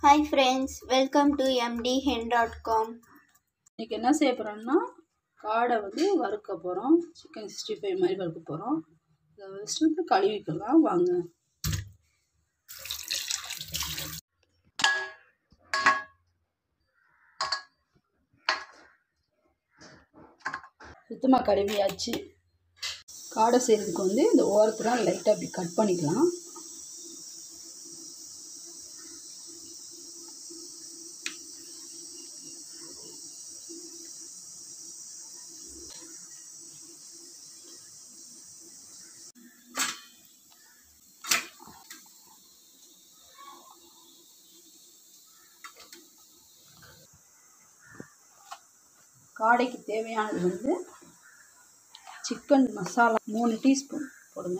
hi friends welcome to எம்டிஹென் dot com இன்றைக்கி என்ன செய்ய போகிறோம்னா காடை வந்து வறுக்க போகிறோம் சிக்கன் சிக்ஸ்டி ஃபைவ் மாதிரி வறுக்க போகிறோம் இதை வச்சுட்டு வந்து கழுவிக்கலாம் வாங்க சுத்தமாக கழுவியாச்சு காடை செய்கிறதுக்கு வந்து இந்த ஓரத்தில் லைட்டாக அப்படி கட் பண்ணிக்கலாம் காடைக்கு தேவையானது வந்து சிக்கன் மசாலா மூணு டீஸ்பூன் போடுங்க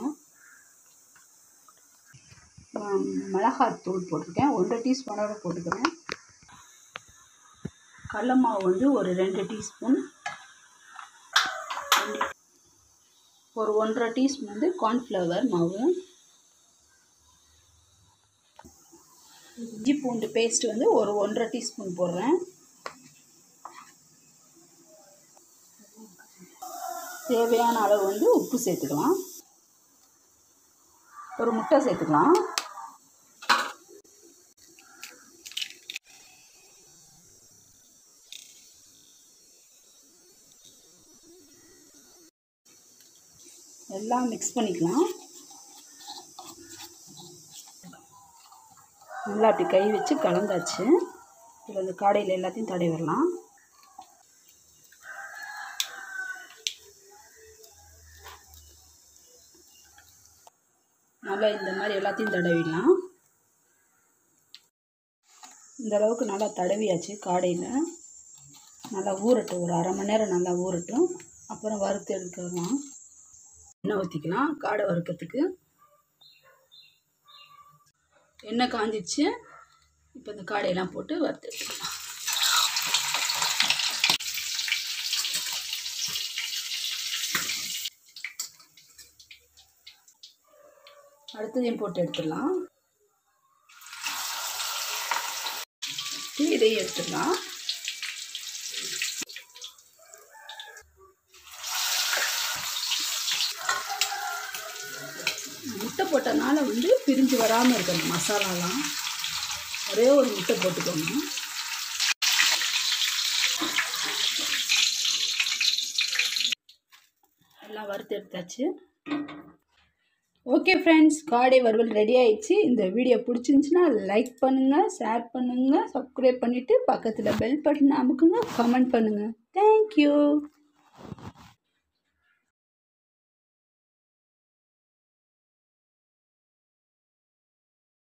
ஆம், மிளகாத்தூள் போட்டிருக்கேன் ஒன்றரை டீஸ்பூன் அளவு போட்டுக்கிறேன் கடல மாவு வந்து ஒரு ரெண்டு டீஸ்பூன் ஒரு ஒன்றரை டீஸ்பூன் வந்து கார்ன்ஃப்ளவர் மாவு இஞ்சி பூண்டு பேஸ்ட் வந்து ஒரு ஒன்றரை டீஸ்பூன் போடுறேன் தேவையான அளவு வந்து உப்பு சேர்த்துக்கலாம் ஒரு முட்டை சேர்த்துக்கலாம் எல்லாம் மிக்ஸ் பண்ணிக்கலாம் நல்லா அப்படி கை வச்சு கலந்தாச்சு இதில் இந்த காடையில் எல்லாத்தையும் தடவி வரலாம் நல்லா இந்த மாதிரி எல்லாத்தையும் தடவிடலாம் இந்த அளவுக்கு நல்லா தடவியாச்சு காடையில் நல்லா ஊறட்டும் ஒரு அரை மணி நேரம் நல்லா ஊறட்டும் அப்புறம் வறுத்து எடுக்கலாம் எண்ணெய் ஊற்றிக்கலாம் காடை வறுக்கிறதுக்கு எண்ணெய் காஞ்சிச்சு இப்போ இந்த காடையெல்லாம் போட்டு வறுத்து எடுத்துக்கலாம் அடுத்ததையும் போட்டு எடுத்துடலாம் இதையும் எடுத்துடலாம் முட்டை போட்டனால வந்து பிரிஞ்சு வராமல் இருக்கணும் மசாலாலாம் ஒரே ஒரு முட்டை போட்டுக்கோங்க எல்லாம் வறுத்து எடுத்தாச்சு ஓகே ஃப்ரெண்ட்ஸ் காடை வறுவல் ரெடி ஆயிடுச்சு இந்த வீடியோ பிடிச்சிருந்துச்சுன்னா லைக் பண்ணுங்கள் ஷேர் பண்ணுங்கள் சப்ஸ்கிரைப் பண்ணிவிட்டு பக்கத்தில் பெல் பட்டன் அமுக்குங்க கமெண்ட் பண்ணுங்கள் தேங்க்யூ